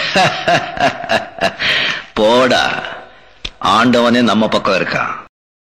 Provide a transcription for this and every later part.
போடா ஆண்டவனே நம்ம பக்கம் இருக்கான்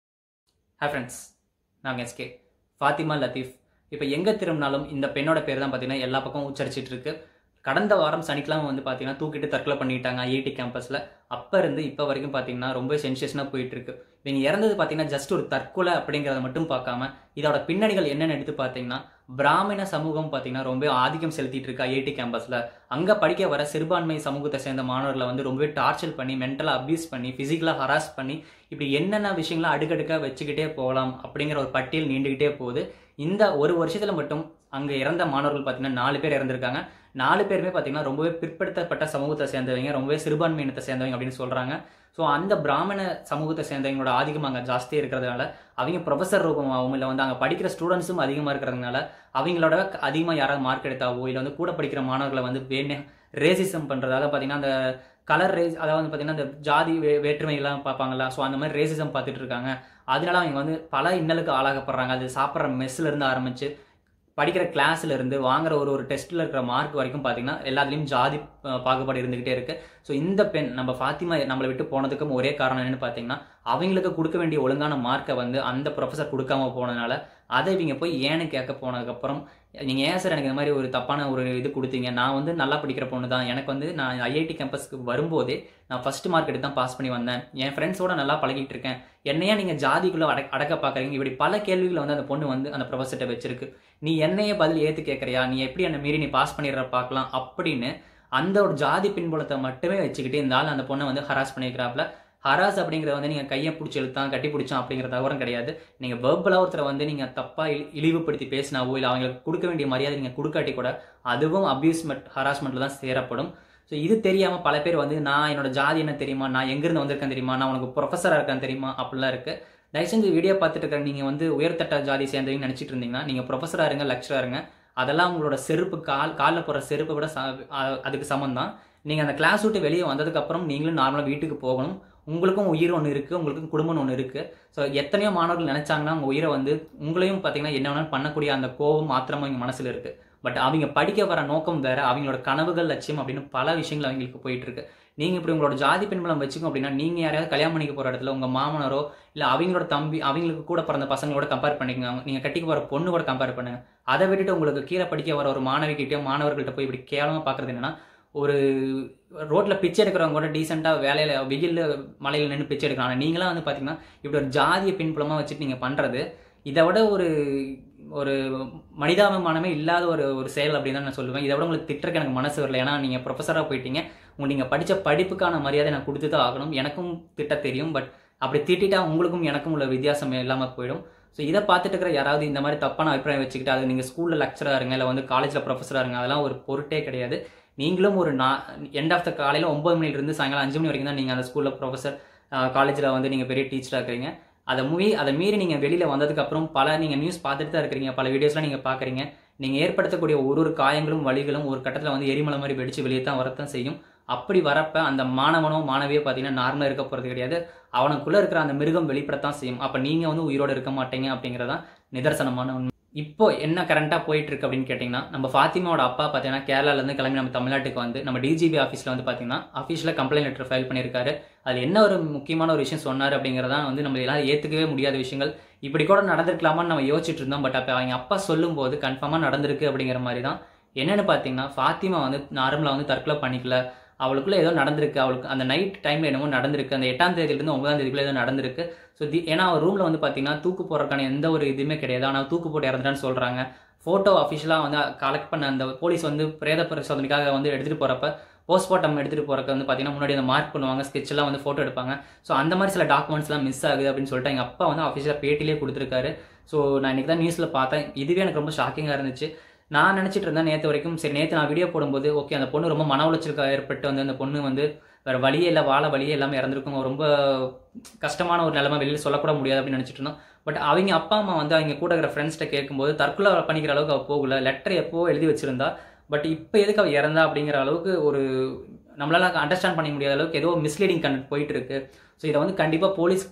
ஹாய் ஃப்ரெண்ட்ஸ் நாங்கள் எஸ்கே ஃபாத்திமா லத்தீஃப் இப்போ எங்கே திரும்பினாலும் இந்த பெண்ணோட பேர் தான் பார்த்தீங்கன்னா எல்லா பக்கமும் உச்சரிச்சிட்டு இருக்கு கடந்த வாரம் சனிக்கிழமை வந்து பார்த்தீங்கன்னா தூக்கிட்டு தற்கொலை பண்ணிட்டாங்க ஐஐடி கேம்பஸில் அப்போ இருந்து இப்போ வரைக்கும் பார்த்தீங்கன்னா ரொம்ப சென்சேஷனாக போயிட்டு இருக்கு இவங்க இறந்தது பார்த்தீங்கன்னா ஜஸ்ட் ஒரு தற்கொலை அப்படிங்கிறத மட்டும் பார்க்காம இதோட பின்னணிகள் என்னென்னு எடுத்து பார்த்தீங்கன்னா பிராமண சமூகம் பார்த்தீங்கன்னா ரொம்ப ஆதிக்கம் செலுத்திட்டு இருக்கு ஐஐடி கேம்பஸில் அங்கே படிக்க வர சிறுபான்மை சமூகத்தை சேர்ந்த மாணவர்களை வந்து ரொம்பவே டார்ச்சர் பண்ணி மென்டலாக அப்யூஸ் பண்ணி ஃபிசிக்கலாக ஹராஸ் பண்ணி இப்படி என்னென்ன விஷயங்களை அடுக்கடுக்காக வச்சுக்கிட்டே போகலாம் அப்படிங்கிற ஒரு பட்டியல் நீண்டுகிட்டே போகுது இந்த ஒரு வருஷத்தில் மட்டும் அங்கே இறந்த மாணவர்கள் பார்த்தீங்கன்னா நாலு பேர் இறந்திருக்காங்க நாலு பேருமே பார்த்தீங்கன்னா ரொம்பவே பிற்படுத்தப்பட்ட சமூகத்தை சேர்ந்தவங்க ரொம்பவே சிறுபான்மை இனத்தை சேர்ந்தவங்க அப்படின்னு சொல்கிறாங்க ஸோ அந்த பிராமண சமூகத்தை சேர்ந்தவங்களோட ஆதிக்கம் அங்கே ஜாஸ்தியாக இருக்கிறதுனால அவங்க ப்ரொஃபஸர் ரூபமாகவும் இல்லை வந்து அங்கே படிக்கிற ஸ்டூடெண்ட்ஸும் அதிகமாக இருக்கிறதுனால அவங்களோட அதிகமாக யாராவது மார்க் எடுத்தாவோ இல்லை வந்து கூட படிக்கிற மாணவர்களை வந்து வேணே ரேசிசம் பண்ணுறது அதாவது பார்த்தீங்கன்னா அந்த கலர் ரேஸ் அதாவது வந்து பார்த்தீங்கன்னா அந்த ஜாதி வே வேற்றுமைகள்லாம் பார்ப்பாங்களா ஸோ அந்த மாதிரி ரேசிசம் பார்த்துட்டு இருக்காங்க அதனால அவங்க வந்து பல இன்னலுக்கு ஆளாகப்படுறாங்க அது சாப்பிட்ற மெஸ்ஸில் இருந்து ஆரம்பிச்சு படிக்கிற கிளாஸ்ல இருந்து வாங்குற ஒரு ஒரு டெஸ்ட்டில் இருக்கிற மார்க் வரைக்கும் பார்த்தீங்கன்னா எல்லாத்துலேயும் ஜாதி அஹ், பாகுபாடு இருந்துகிட்டே இருக்கு ஸோ இந்த பெண் நம்ம ஃபாத்திமா நம்மளை விட்டு போனதுக்கும் ஒரே காரணம் என்னன்னு பார்த்தீங்கன்னா அவங்களுக்கு கொடுக்க வேண்டிய ஒழுங்கான மார்க்கை வந்து அந்த ப்ரொஃபஸர் கொடுக்காம போனதுனால அதை இவங்க போய் ஏன்னு கேட்க போனதுக்கப்புறம் நீங்கள் ஏன் சார் எனக்கு இந்த மாதிரி ஒரு தப்பான ஒரு இது கொடுத்தீங்க நான் வந்து நல்லா படிக்கிற பொண்ணு தான் எனக்கு வந்து நான் ஐஐடி கேம்பஸ்க்கு வரும்போதே நான் ஃபர்ஸ்ட் மார்க் எடுத்து தான் பாஸ் பண்ணி வந்தேன் என் ஃப்ரெண்ட்ஸோட நல்லா பழகிட்டு இருக்கேன் என்னையா நீங்கள் ஜாதிக்குள்ளே அடக்க அடக்க பார்க்குறீங்க இப்படி பல கேள்விகளை வந்து அந்த பொண்ணு வந்து அந்த ப்ரொஃபஸர்கிட்ட வச்சிருக்கு நீ என்னையே பதில் ஏற்று கேட்குறியா நீ எப்படி என்னை மீறி நீ பாஸ் பண்ணிடுற பார்க்கலாம் அப்படின்னு அந்த ஒரு ஜாதி பின்புலத்தை மட்டுமே வச்சுக்கிட்டு இந்த ஆள் அந்த பொண்ணை வந்து ஹராஸ் பண்ணியிருக்கிறாப்புல ஹராஸ் அப்படிங்கிறத வந்து நீங்கள் கையை பிடிச்சி இழுத்தான் கட்டி பிடிச்சான் அப்படிங்கிற தவறும் கிடையாது நீங்கள் வெர்பலாக ஒருத்தரை வந்து நீங்கள் தப்பாக இழி இழிவுபடுத்தி பேசினாவோ இல்லை அவங்களுக்கு கொடுக்க வேண்டிய மரியாதை நீங்கள் கொடுக்காட்டி கூட அதுவும் அப்யூஸ்மெண்ட் ஹராஸ்மெண்ட்டில் தான் சேரப்படும் ஸோ இது தெரியாமல் பல பேர் வந்து நான் என்னோட ஜாதி என்ன தெரியுமா நான் எங்கேருந்து வந்திருக்கேன் தெரியுமா நான் உனக்கு ப்ரொஃபஸராக இருக்கேன் தெரியுமா அப்படிலாம் இருக்குது தயவு செஞ்சு வீடியோ பார்த்துட்டு இருக்கிற நீங்கள் வந்து உயர்தட்ட ஜாதி சேர்ந்தவங்க நினச்சிட்டு இருந்தீங்கன்னா நீங்கள் ப்ரொஃபஸராக இருங்க லெக்சராக இருங்க அதெல்லாம் உங்களோட செருப்பு கால் காலில் போடுற செருப்பை விட ச அ- அதுக்கு சமம் தான் நீங்கள் அந்த கிளாஸ் விட்டு வெளியே வந்ததுக்கப்புறம் நீங்களும் நார்மலாக வீட்டுக்கு போகணும் உங்களுக்கும் உயிர் ஒன்று இருக்குது உங்களுக்கும் குடும்பம் ஒன்று இருக்குது ஸோ எத்தனையோ மாணவர்கள் நினச்சாங்கன்னா உங்கள் உயிரை வந்து உங்களையும் பார்த்தீங்கன்னா என்ன வேணாலும் பண்ணக்கூடிய அந்த கோபம் மாத்திரமும் அவங்க மனசில் இருக்குது பட் அவங்க படிக்க வர நோக்கம் வேற அவங்களோட கனவுகள் லட்சியம் அப்படின்னு பல விஷயங்கள் அவங்களுக்கு போயிட்டு இருக்கு நீங்கள் இப்படி உங்களோட ஜாதி பின்புலம் வச்சுக்கோங்க அப்படின்னா நீங்கள் யாரையாவது கல்யாணம் பண்ணிக்க போகிற இடத்துல உங்கள் மாமனாரோ இல்லை அவங்களோட தம்பி அவங்களுக்கு கூட பிறந்த பசங்களோட கம்பேர் பண்ணிக்கோங்க நீங்கள் கட்டிக்க போகிற பொண்ணு கூட கம்பேர் பண்ணுங்க அதை விட்டுட்டு உங்களுக்கு கீழே படிக்க வர ஒரு மாணவிகிட்டயோ மாணவர்கள்ட்ட போய் இப்படி கேவலமாக பார்க்குறது என்னன்னா ஒரு ரோட்டில் பிச்சை எடுக்கிறவங்க கூட டீசெண்டாக வேலையில் வெயிலில் மலையில் நின்று பிச்சை எடுக்கலாம் ஆனால் நீங்களாம் வந்து பார்த்தீங்கன்னா இப்படி ஒரு ஜாதிய பின்புலமாக வச்சுட்டு நீங்கள் பண்ணுறது இதை விட ஒரு ஒரு மனிதாபிமானமே இல்லாத ஒரு ஒரு செயல் அப்படின்னு தான் நான் சொல்லுவேன் இதை விட உங்களுக்கு திட்டுறக்கு எனக்கு மனசு வரல ஏன்னா நீங்கள் ப்ரொஃபஸராக போயிட்டீங்க உங்க நீங்கள் படித்த படிப்புக்கான மரியாதை நான் கொடுத்து தான் ஆகணும் எனக்கும் திட்ட தெரியும் பட் அப்படி திட்டிட்டா உங்களுக்கும் எனக்கும் உள்ள வித்தியாசம் இல்லாமல் போயிடும் ஸோ இதை பார்த்துட்டு இருக்கிற யாராவது இந்த மாதிரி தப்பான அபிப்பிராயம் வச்சுக்கிட்டு அது நீங்கள் ஸ்கூலில் லெக்சராக இருங்க இல்லை வந்து காலேஜில் ப்ரொஃபஸராக இருங்க அதெல்லாம் ஒரு பொருட்டே கிடையாது நீங்களும் ஒரு நா எண்ட் ஆஃப் த காலையில் ஒம்பது மணிலிருந்து சாயங்காலம் அஞ்சு மணி வரைக்கும் தான் நீங்கள் அந்த ஸ்கூலில் ப்ரொஃபஸர் காலேஜில் வந்து நீங்கள் பெரிய டீச்சராக இருக்கிறீங்க அதை மூவி அதை மீறி நீங்கள் வெளியில் வந்ததுக்கப்புறம் பல நீங்கள் நியூஸ் பார்த்துட்டு தான் இருக்கிறீங்க பல வீடியோஸ்லாம் நீங்கள் பார்க்குறீங்க நீங்கள் ஏற்படுத்தக்கூடிய ஒரு ஒரு காயங்களும் வலிகளும் ஒரு கட்டத்தில் வந்து எரிமலை மாதிரி வெடிச்சு வெளியே தான் வரத்தான் செய்யும் அப்படி வரப்ப அந்த மாணவனோ மாணவியோ பார்த்தீங்கன்னா நார்மலாக இருக்க போகிறது கிடையாது அவனுக்குள்ளே இருக்கிற அந்த மிருகம் வெளிப்படத்தான் செய்யும் அப்போ நீங்கள் வந்து உயிரோடு இருக்க மாட்டீங்க அப்படிங்கிறதான் நிதர்சனமான உண்மை இப்போ என்ன கரண்ட்டாக போயிட்டு இருக்கு அப்படின்னு கேட்டிங்கன்னா நம்ம ஃபாத்திமாவோட அப்பா பார்த்தீங்கன்னா கேரளாலேருந்து கிளம்பி நம்ம தமிழ்நாட்டுக்கு வந்து நம்ம டிஜிபி ஆஃபீஸில் வந்து பார்த்தீங்கன்னா ஆஃபீஸில் கம்ப்ளைண்ட் லெட்டர் ஃபைல் பண்ணியிருக்காரு அது என்ன ஒரு முக்கியமான ஒரு விஷயம் சொன்னார் அப்படிங்கிறதான் வந்து நம்ம எல்லாம் ஏற்றுக்கவே முடியாத விஷயங்கள் இப்படி கூட நடந்திருக்கலாமான்னு நம்ம யோசிச்சுட்டு இருந்தோம் பட் அப்போ அவங்க அப்பா சொல்லும்போது கன்ஃபார்மாக நடந்திருக்கு அப்படிங்கிற மாதிரி தான் என்னென்னு பார்த்தீங்கன்னா ஃபாத்திமா வந்து நார்மலாக வந்து தற்கொலை பண்ணிக்கல அவளுக்குள்ள ஏதோ நடந்திருக்கு அவளுக்கு அந்த நைட் டைமில் என்னமோ நடந்திருக்கு அந்த எட்டாம் தேதியிலேருந்து ஒன்பதாம் தேதிக்குள்ள ஏதோ நடந்திருக்கு ஸோ தி ஏன்னா அவள் ரூமில் வந்து பார்த்தீங்கன்னா தூக்கு போடுறதுக்கான எந்த ஒரு இதுவுமே கிடையாது ஆனால் தூக்கு போட்டு இறந்துட்டான்னு சொல்கிறாங்க ஃபோட்டோ அஃபிஷியலாக வந்து கலெக்ட் பண்ண அந்த போலீஸ் வந்து பிரேத பரிசோதனைக்காக வந்து எடுத்துகிட்டு போகிறப்ப போஸ்ட்மார்ட்டம் எடுத்துகிட்டு போகிறக்கு வந்து பார்த்தீங்கன்னா முன்னாடி அந்த மார்க் பண்ணுவாங்க sketch எல்லாம் வந்து ஃபோட்டோ எடுப்பாங்க ஸோ அந்த மாதிரி சில டாக்குமெண்ட்ஸ்லாம் மிஸ் ஆகுது அப்படின்னு சொல்லிட்டு எங்கள் அப்பா வந்து அஃபிஷியலாக பேட்டிலே கொடுத்துருக்காரு ஸோ நான் இன்றைக்கி தான் நியூஸில் பார்த்தேன் இதுவே எனக்கு ரொம்ப ஷாக்கிங்காக இருந்துச்சு நான் நினச்சிட்டு இருந்தேன் நேற்று வரைக்கும் சரி நேற்று நான் வீடியோ போடும்போது ஓகே அந்த பொண்ணு ரொம்ப மன உளைச்சலுக்கு ஏற்பட்டு வந்து அந்த பொண்ணு வந்து வேறு வழியே இல்லை வாழ வழியே எல்லாமே இறந்துருக்கும் ரொம்ப கஷ்டமான ஒரு நிலைமை வெளியில் சொல்லக்கூட முடியாது அப்படின்னு நினச்சிட்டு இருந்தோம் பட் அவங்க அப்பா அம்மா வந்து அவங்க கூட இருக்கிற ஃப்ரெண்ட்ஸ்கிட்ட கேட்கும்போது தற்கொலை பண்ணிக்கிற அளவுக்கு அவள் போகல லெட்டர் எப்போ எழுதி வச்சிருந்தா பட் இப்போ எதுக்கு அவள் இறந்தா அப்படிங்கிற அளவுக்கு ஒரு நம்மளால அண்டர்ஸ்டாண்ட் பண்ண முடியாத அளவுக்கு ஏதோ மிஸ்லீடிங் கண்டென்ட் போயிட்டு இருக்கு ஸோ இதை வந்து கண்டிப்பாக போலீஸ்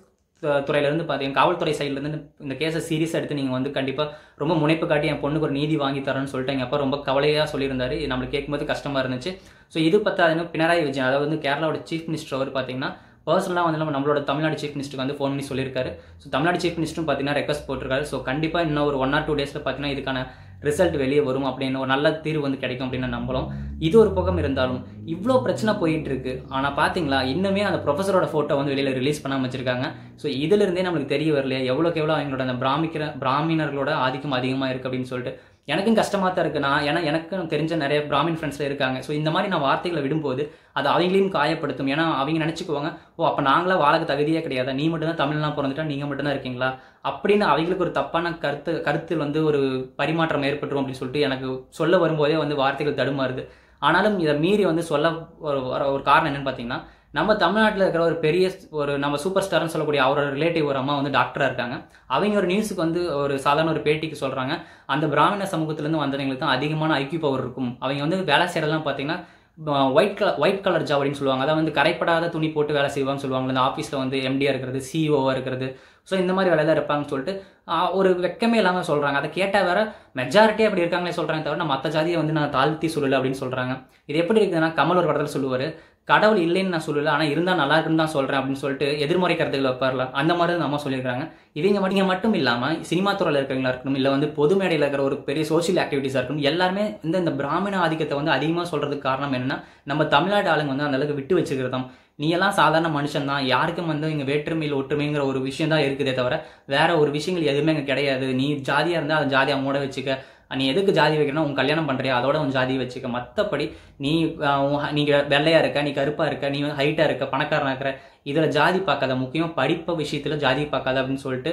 து- துறையிலேருந்து பார்த்தீங்கன்னா காவல்துறை சைட்லேருந்து இந்த கேஸை சீரியஸாக எடுத்து நீங்கள் வந்து கண்டிப்பாக ரொம்ப முனைப்பு காட்டி என் பொண்ணுக்கு ஒரு நீதி வாங்கி தரேன்னு சொல்லிட்டு எங்கள் அப்பா ரொம்ப கவலையாக சொல்லியிருந்தாரு இது நம்மளுக்கு கேட்கும்போது கஷ்டமாக இருந்துச்சு ஸோ இது பத்தாதுன்னு பினராயி விஜயன் அதாவது வந்து கேரளாவோட சீஃப் மினிஸ்டர் அவர் பார்த்தீங்கன்னா பர்சனலாக வந்து நம்ம நம்மளோட தமிழ்நாடு சீஃப் மினிஸ்டருக்கு வந்து ஃபோன் பண்ணி சொல்லியிருக்காரு ஸோ தமிழ்நாடு சீஃப் மினிஸ்டரும் பார்த்தீங்கன்னா ரெக்வஸ்ட் போட்டிருக்காரு ஸோ கண்டிப்பாக இன்னும் ஒரு ஒன் ஆர் டூ டேஸில் பார்த்தீங்கன்னா இதுக்கான ரிசல்ட் வெளியே வரும் அப்படின்னு ஒரு நல்ல தீர்வு வந்து கிடைக்கும் அப்படின்னு நம்பலாம் இது ஒரு பக்கம் இருந்தாலும் இவ்வளோ பிரச்சனை போயிட்டு இருக்கு ஆனால் பார்த்தீங்களா இன்னுமே அந்த ப்ரொஃபஸரோட ஃபோட்டோ வந்து வெளியில் ரிலீஸ் பண்ணாம வச்சிருக்காங்க ஸோ இதுலேருந்தே நம்மளுக்கு தெரிய வரலையா எவ்வளோக்கு எவ்வளோ அவங்களோட அந்த பிராமிக்கிற பிராமணர்களோட ஆதிக்கம் அதிகமாக இருக்குது அப்படின்னு சொல்லிட்டு எனக்கும் கஷ்டமாக தான் இருக்கு நான் ஏன்னா எனக்கும் தெரிஞ்ச நிறைய பிராமின் ஃப்ரெண்ட்ஸில் இருக்காங்க ஸோ இந்த மாதிரி நான் வார்த்தைகளை விடும்போது அது அவங்களையும் காயப்படுத்தும் ஏன்னா அவங்க நினச்சிக்குவாங்க ஓ அப்போ நாங்களாம் வாழக்கு தகுதியே கிடையாது நீ மட்டும் தான் தமிழ்லாம் பிறந்துட்டா நீங்கள் மட்டும் தான் இருக்கீங்களா அப்படின்னு அவங்களுக்கு ஒரு தப்பான கருத்து கருத்தில் வந்து ஒரு பரிமாற்றம் ஏற்பட்டுரும் அப்படின்னு சொல்லிட்டு எனக்கு சொல்ல வரும்போதே வந்து வார்த்தைகள் தடுமாறுது ஆனாலும் இதை மீறி வந்து சொல்ல ஒரு வர- ஒரு காரணம் என்னன்னு பார்த்தீங்கன்னா நம்ம தமிழ்நாட்டில் இருக்கிற ஒரு பெரிய ஒரு நம்ம சூப்பர் ஸ்டார்னு சொல்லக்கூடிய அவரோட ரிலேட்டிவ் ஒரு அம்மா வந்து டாக்டராக இருக்காங்க அவங்க ஒரு நியூஸுக்கு வந்து ஒரு சாதாரண ஒரு பேட்டிக்கு சொல்கிறாங்க அந்த பிராமண சமூகத்திலேருந்து வந்தவங்களுக்கு தான் அதிகமான ஐக்கிய பவர் இருக்கும் அவங்க வந்து வேலை செய்யறதெல்லாம் பார்த்தீங்கன்னா white colour white colour job அப்படின்னு சொல்லுவாங்க அதாவது வந்து கரைப்படாத துணி போட்டு வேலை செய்வாங்கன்னு சொல்லுவாங்க இந்த ஆஃபீஸில் வந்து எம்டியாக இருக்கிறது சிஇஓவாக இருக்கிறது ஸோ இந்த மாதிரி வேலை தான் இருப்பாங்கன்னு சொல்லிட்டு ஆஹ், ஒரு வெக்கமே இல்லாமல் சொல்கிறாங்க அதை கேட்டால் வேற மெஜாரிட்டி அப்படி இருக்காங்களே சொல்கிறாங்க தவிர நான் மற்ற ஜாதியை வந்து நான் தாழ்த்தி சொல்லலை அப்படின்னு சொல்கிறாங்க இது எப்படி இருக்குதுன்னா கமல் ஒரு படத்தில் சொல்லுவார் கடவுள் இல்லைன்னு நான் சொல்லல ஆனால் இருந்தால் நல்லா இருக்குன்னு தான் சொல்கிறேன் அப்படின்னு சொல்லிட்டு எதிர்மறை கருத்துக்கள் வைப்பார்ல அந்த மாதிரி தான் நம்ம சொல்லியிருக்காங்க இவங்க மட்டும் இங்க மட்டும் இல்லாமல் சினிமா துறையில் இருக்கிறவங்களா இருக்கணும் இல்லை வந்து பொது மேடையில் இருக்கிற ஒரு பெரிய சோஷியல் ஆக்டிவிட்டீஸாக இருக்கணும் எல்லாருமே இந்த இந்த பிராமண ஆதிக்கத்தை வந்து அதிகமாக சொல்கிறதுக்கு காரணம் என்னன்னா நம்ம தமிழ்நாடு ஆளுங்க வந்து அந்த அளவுக்கு விட்டு வச்சுக்கிறதாம் நீ எல்லாம் சாதாரண மனுஷன் தான் யாருக்கும் வந்து இங்கே வேற்றுமையில் ஒற்றுமைங்கிற ஒரு விஷயம் தான் இருக்குதே தவிர வேற ஒரு விஷயங்கள் எதுவுமே இங்கே கிடையாது நீ ஜாதியாக இருந்தால் அதை ஜாதியாக மூட வச்சுக்க நீ எதுக்கு ஜாதி வைக்கணும் உன் கல்யாணம் பண்றியா அதோட உன் ஜாதி வச்சுக்க மற்றபடி நீ ஆஹ், உன் நீங்க வெள்ளையா இருக்க நீ கருப்பா இருக்க நீ ஹைட்டா இருக்க பணக்காரனா இருக்கிற இதுல ஜாதி பார்க்காத முக்கியம் படிப்பு விஷயத்துல ஜாதி பார்க்காத அப்படின்னு சொல்லிட்டு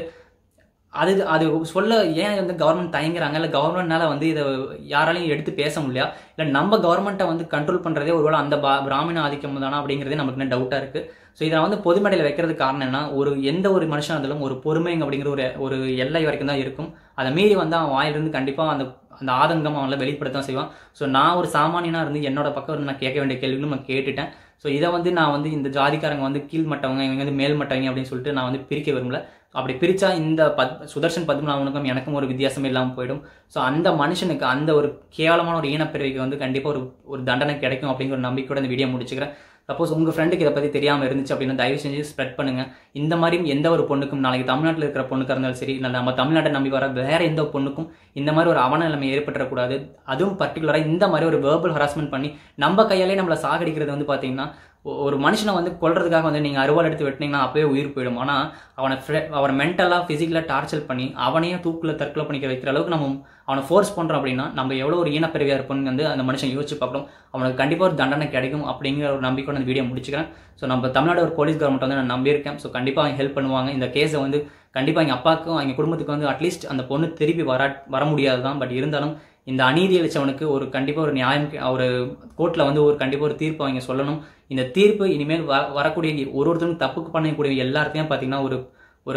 அது அது சொல்ல ஏன் வந்து கவர்மெண்ட் தயங்குறாங்க இல்லை கவர்மெண்ட்னால வந்து இதை யாராலையும் எடுத்து பேச முடியல இல்லை நம்ம கவர்மெண்ட்டை வந்து கண்ட்ரோல் பண்ணுறதே ஒருவேளை அந்த பா பிராமண ஆதிக்கம் தானா அப்படிங்கிறதே நமக்கு இன்னும் டவுட்டாக இருக்குது ஸோ இதை வந்து பொதுமேடையில் வைக்கிறதுக்கு காரணம் என்ன ஒரு எந்த ஒரு மனுஷன் இருந்தாலும் ஒரு பொறுமை அப்படிங்கிற ஒரு ஒரு எல்லை வரைக்கும் தான் இருக்கும் அதை மீறி வந்து அவன் வாயிலிருந்து கண்டிப்பாக அந்த அந்த ஆதங்கம் அவனை வெளிப்படுத்த தான் செய்வான் ஸோ நான் ஒரு சாமானியனாக இருந்து என்னோட பக்கம் இருந்து நான் கேட்க வேண்டிய கேள்விகளும் நான் கேட்டுட்டேன் ஸோ இதை வந்து நான் வந்து இந்த ஜாதிக்காரங்க வந்து கீழ்மட்டவங்க இவங்க வந்து மேல்மட்டவங்க அப்படின்னு சொல்லிட்டு நான் வந்து பிரிக்க விரும்பல அப்படி பிரிச்சா இந்த பத் சுதர்ஷன் பத்மநாபனுக்கும் எனக்கும் ஒரு வித்தியாசம் இல்லாமல் போயிடும் ஸோ அந்த மனுஷனுக்கு அந்த ஒரு கேவலமான ஒரு ஈனப்பிறவிக்கு வந்து கண்டிப்பாக ஒரு ஒரு தண்டனை கிடைக்கும் அப்படிங்கிற ஒரு நம்பிக்கையோட இந்த வீடியோ முடிச்சுக்கிறேன் சப்போஸ் உங்கள் ஃப்ரெண்டுக்கு இதை பற்றி தெரியாமல் இருந்துச்சு அப்படின்னா தயவு செஞ்சு ஸ்ப்ரெட் பண்ணுங்க இந்த மாதிரியும் எந்த ஒரு பொண்ணுக்கும் நாளைக்கு தமிழ்நாட்டில் இருக்கிற பொண்ணுக்காக இருந்தாலும் சரி இல்லை நம்ம தமிழ்நாட்டை நம்பி வர வேற எந்த பொண்ணுக்கும் இந்த மாதிரி ஒரு அவன நிலைமை ஏற்பட்டுறக்கூடாது அதுவும் பர்டிகுலராக இந்த மாதிரி ஒரு வேர்பல் ஹராஸ்மெண்ட் பண்ணி நம்ம கையாலே நம்மளை சாகடிக்கிறது வந்து பார்த்தீங்கன்னா ஒ- ஒரு மனுஷனை வந்து கொல்றதுக்காக வந்து நீங்கள் அறுவாள் எடுத்து வெட்டினீங்கன்னா அப்பவே உயிர் போயிடும் ஆனால் அவனை fre- அவனை மென்டலாக ஃபிசிக்கலாக டார்ச்சர் பண்ணி அவனையும் தூக்கில் தற்கொலை பண்ணிக்க வைக்கிற அளவுக்கு நம்ம அவனை ஃபோர்ஸ் பண்ணுறோம் அப்படின்னா நம்ம எவ்வளோ ஒரு ஈனப்பிறவியாக இருப்போம்னு வந்து அந்த மனுஷன் யோசிச்சு பார்க்கணும் அவனுக்கு கண்டிப்பாக ஒரு தண்டனை கிடைக்கும் அப்படிங்கிற ஒரு நம்பிக்கையோட அந்த வீடியோ முடிச்சுக்கிறேன் ஸோ நம்ம தமிழ்நாடு ஒரு போலீஸ் கவர்மெண்ட் வந்து நான் நம்பியிருக்கேன் ஸோ கண்டிப்பாக அவங்க ஹெல்ப் பண்ணுவாங்க இந்த கேஸை வந்து கண்டிப்பாக எங்கள் அப்பாவுக்கும் எங்கள் குடும்பத்துக்கு வந்து அட்லீஸ்ட் அந்த பொண்ணு திருப்பி வர வர முடியாது தான் பட் இருந்தாலும் இந்த அநீதி அளிச்சவனுக்கு ஒரு கண்டிப்பாக ஒரு நியாயம் கி- ஒரு கோர்ட்டில் வந்து ஒரு கண்டிப்பாக ஒரு தீர்ப்பு அவங்க சொல்லணும் இந்த தீர்ப்பு இனிமேல் வ வரக்கூடிய ஒரு ஒருத்தரும் தப்புக்கு பண்ணக்கூடிய எல்லாத்தையும் பார்த்தீங்கன்னா ஒரு ஒரு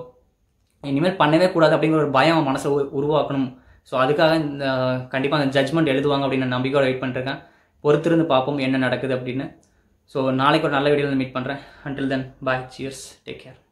இனிமேல் பண்ணவே கூடாது அப்படிங்கிற ஒரு பயம் அவன் மனசில் உருவாக்கணும் ஸோ அதுக்காக இந்த கண்டிப்பாக அந்த ஜட்மெண்ட் எழுதுவாங்க அப்படின்னு நான் நம்பிக்கையோட வெயிட் பண்ணிருக்கேன் பொறுத்திருந்து பார்ப்போம் என்ன நடக்குது அப்படின்னு ஸோ நாளைக்கு ஒரு நல்ல வீடியோவில் மீட் பண்ணுறேன் until then bye cheers take care